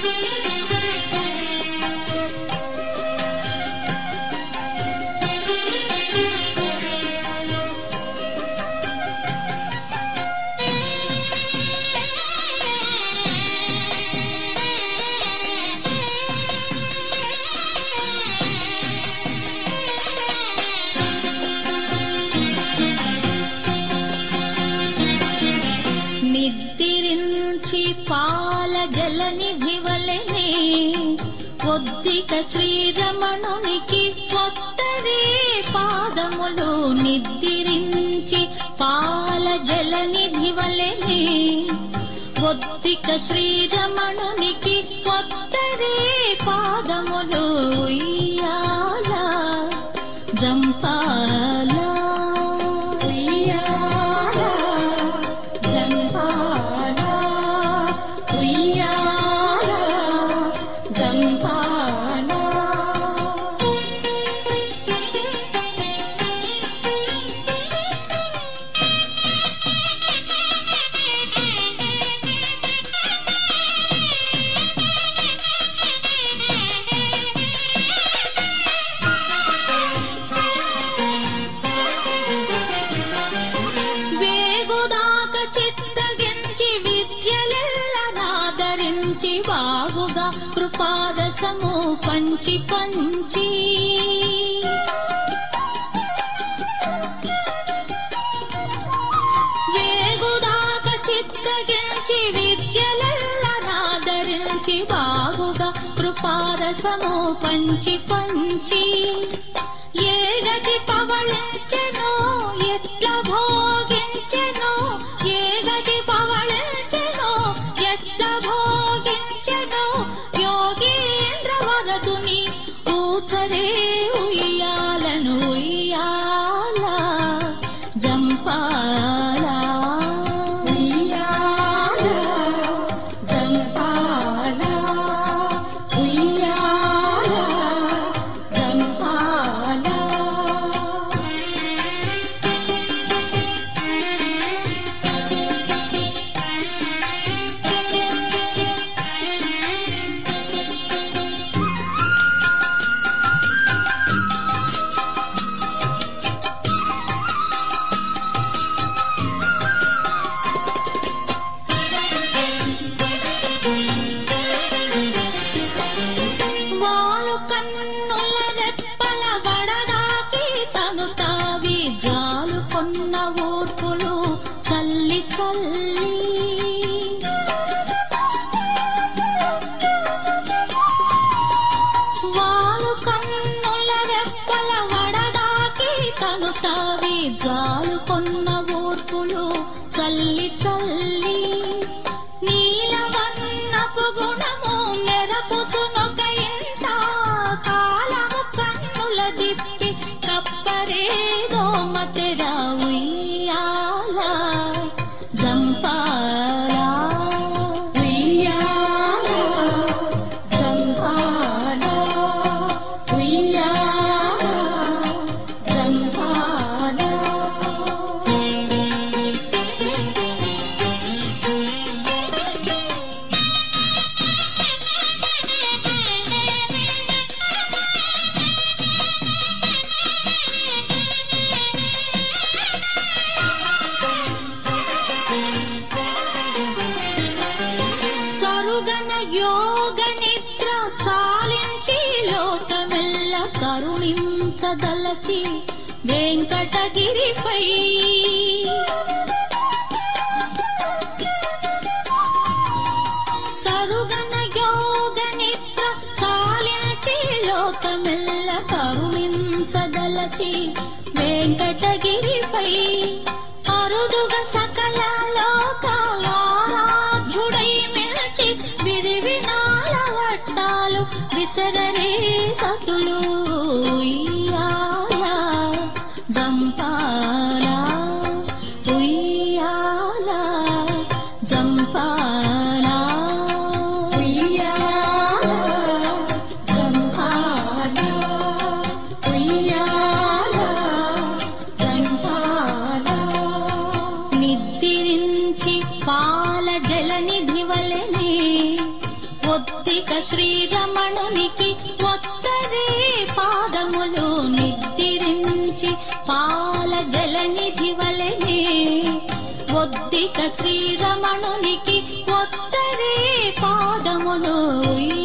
నిద్రించి పాలగలని వలెనే ఒద్దిక శ్రీరమణునికి కొత్తరే పాదములు నిద్రించి పాలజలనిధి వలెనే ఒద్దిక శ్రీరమణునికి కొత్తరే పాదములు ఉయ్యాల జంపాల ఉయ్యాల జంపాల ఉయ్యాల జంపాల వేగుదాక చిత్తగించి విద్యలెల్లనాదరించి బాగుగా కృపారసము పంచి పంచి వేగుదాక చిత్తగించి విద్యలెల్లనాదరించి బాగుగా కృపారసము పంచి పంచి ఏ గతి పవళించెను ఎట్ల భోగించెను ఏ గతి పవళించెను ఎట్ల భోగించెను యోగీంద్ర వరదుని ఊచరే ఉయ్యాలను ఉయ్యాల జంపాల ఉయ్యాల జంపాల ఉయ్యాల జంపాల వాలు కన్నుల రెప్పల వడదాకి తను తావి జాలు కొన్న ఊర్పులు చల్లి చల్లి వాలు కన్నుల రెప్పల వడదాకి తను తావి జాలు కొన్న ఊర్పులు చల్లి చల్లి నీలవర్ణపు గుణము మెరపుచునొక ఇంత కాలము కన్నుల దిప్పి కప్పరేదో మతెరా ఉయ్యాల జంపాల ఉయ్యాల జంపాల ఉయ్యాల జంపాల సరుగన యోగ నిద్ర చాలించి లోకమెల్ల కరుణించదలచి వెంకటగిరిపై సరుగన యోగ నిద్ర చాలించి లోకమెల్ల కరుణించదలచి వెంకటగిరిపై అరుదుగా సకల లోకారాధ్యుడై మిల్చి విరివినాల వట్టాలు విసరరే సతులు ఉయ్యాల జంపాల ఉయ్యాల జంపాల ఉయ్యాల జంపాల ఉయ్యాల జంపాల నిద్రించి పాల జలనిధి వలెనే ఒత్తి ఒద్దిక శ్రీరమణునికి ఒత్తరే పాదములు నిద్రించి పాల జలనిధి వలెనే ఒద్దిక శ్రీరమణునికి ఒత్తరే పాదములు